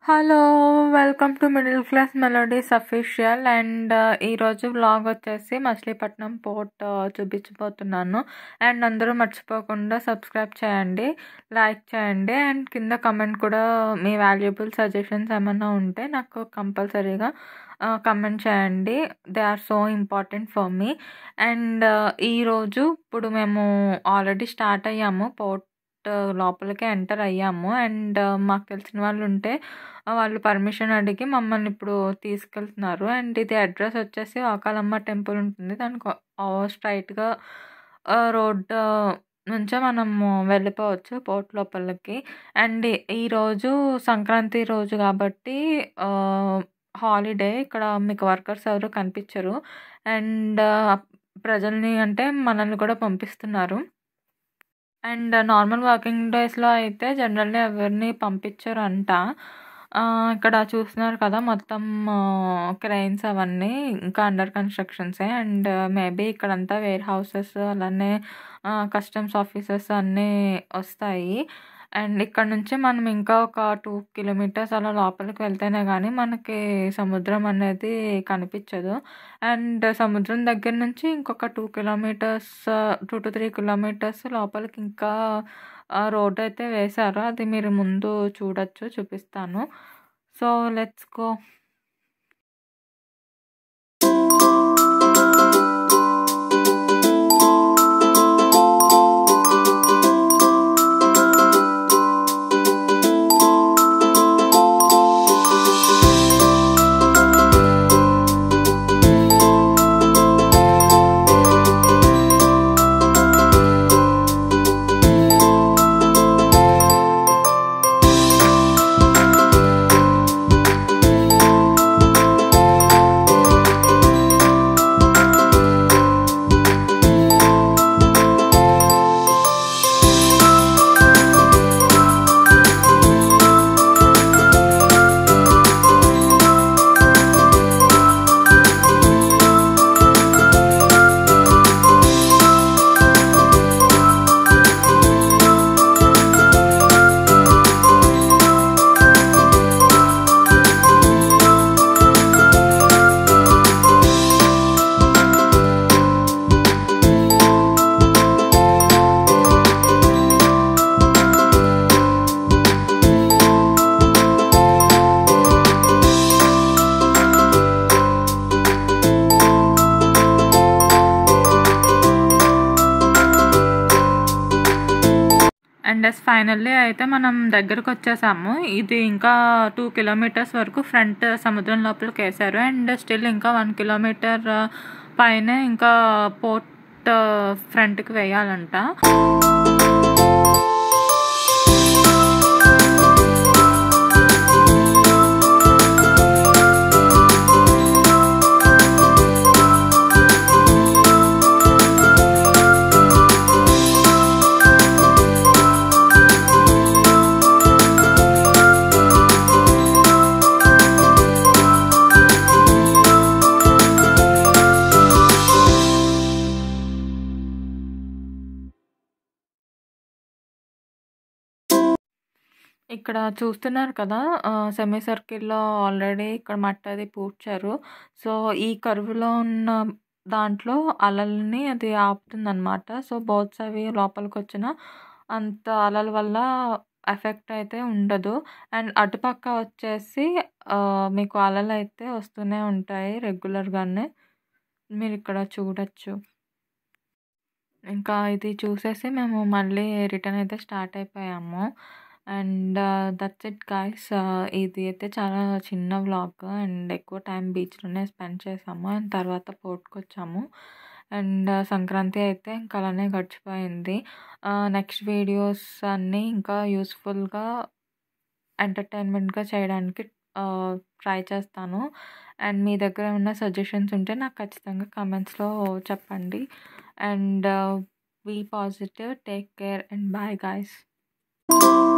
Hello! Welcome to middle class melodies official and ఈరోజు vlog వచ్చేసి Machilipatnam port చూపించబోతున్నాను. And అందరూ మర్చిపోకుండా సబ్స్క్రైబ్ చేయండి, లైక్ చేయండి అండ్ కింద కామెంట్ కూడా మీ వాల్యుబుల్ సజెషన్స్ ఏమన్నా ఉంటే నాకు కంపల్సరీగా ఆహ్, కామెంట్ చేయండి. They are so important for me. And ఈరోజు ఇప్పుడు మేము ఆల్రెడీ స్టార్ట్ అయ్యాము. పోర్ట్ లోపలికి ఎంటర్ అయ్యాము. అండ్ మాకు తెలిసిన వాళ్ళు ఉంటే వాళ్ళు పర్మిషన్ అడిగి మమ్మల్ని ఇప్పుడు తీసుకెళ్తున్నారు. అండ్ ఇది అడ్రస్ వచ్చేసి వాకాలమ్మ టెంపుల్ ఉంటుంది. దానికి ఆహ్, స్ట్రెయిట్‌గా ఆహ్, రోడ్ నుంచే మనము వెళ్ళిపోవచ్చు పోర్ట్ లోపలికి. అండ్ ఈరోజు సంక్రాంతి రోజు కాబట్టి ఆహ్, హాలిడే ఇక్కడ మీకు వర్కర్స్ ఎవరు కనిపించరు. అండ్ ప్రజల్ని అంటే మనల్ని కూడా పంపిస్తున్నారు. అండ్ నార్మల్ వర్కింగ్ డేస్‌లో అయితే జనరల్లీ ఎవరిని పంపించరంట. ఆహ్, ఇక్కడ చూస్తున్నారు కదా! మొత్తం క్రెయిన్స్ అవన్నీ ఇంకా అండర్ కన్‌స్ట్రక్షన్సే. అండ్ మేబీ ఇక్కడంతా వేర్ హౌసెస్ అలానే ఆహ్, కస్టమ్స్ ఆఫీసెస్ అన్నీ వస్తాయి. అండ్ ఇక్కడ నుంచి మనం ఇంకా ఒక 2 కిలోమీటర్స్ అలా లోపలికి వెళ్తేనే గానీ మనకి సముద్రం అనేది కనిపించదు. అండ్ సముద్రం దగ్గర నుంచి ఇంకొక 2 కిలోమీటర్స్ 2-3 కిలోమీటర్స్ లోపలికి ఇంకా ఆహ్, రోడ్ అయితే వేశారు. అది మీరు ముందు చూడొచ్చు. చూపిస్తాను. So, let's go. And yes finally అయితే మనం దగ్గరకొచ్చేసాము. ఇది ఇంకా 2 కిలోమీటర్స్ వరకు ఫ్రంట్ సముద్రం లోపలికేశారు. అండ్ స్టిల్ ఇంకా 1 కిలోమీటర్ పైనే ఇంకా పోర్ట్ ఫ్రంట్‌కి వేయాలంట. ఇక్కడ చూస్తున్నారు కదా! ఆహ్, సెమీ సర్కిల్‌లో ఆల్రెడీ ఇక్కడ మట్టి అది పూడ్చారు. సో, ఈ కర్వ్‌లో ఉన్న దాంట్లో అలల్ని అది ఆపుతుందనమాట. సో, బోట్స్ అవి లోపలికొచ్చినా అంత అలల వల్ల ఎఫెక్ట్ అయితే ఉండదు. అండ్ అటుపక్క వచ్చేసి ఆహ్, మీకు అలలైతే వస్తూనే ఉంటాయి రెగ్యులర్‌గానే. మీరిక్కడ చూడొచ్చు. ఇంకా ఇది చూసేసి మేము మళ్ళీ రిటర్న్ అయితే స్టార్ట్ అయిపోయాము. And that's it guys. ఇది అయితే చాలా చిన్న వ్లాగ్. అండ్ ఎక్కువ టైం బీచ్‌లోనే స్పెండ్ చేశాము. అండ్ తర్వాత పోర్ట్‌కొచ్చాము. అండ్ సంక్రాంతి అయితే ఇంకా అలానే గడిచిపోయింది. ఆహ్, నెక్స్ట్ వీడియోస్ అన్నీ ఇంకా యూజ్‌ఫుల్‌గా ఎంటర్‌టైన్‌మెంట్‌గా చేయడానికి ఆహ్, ట్రై చేస్తాను. అండ్ మీ దగ్గర ఏమన్నా సజెషన్స్ ఉంటే నాకు ఖచ్చితంగా కామెంట్స్‌లో చెప్పండి. And be positive. Take care and bye guys.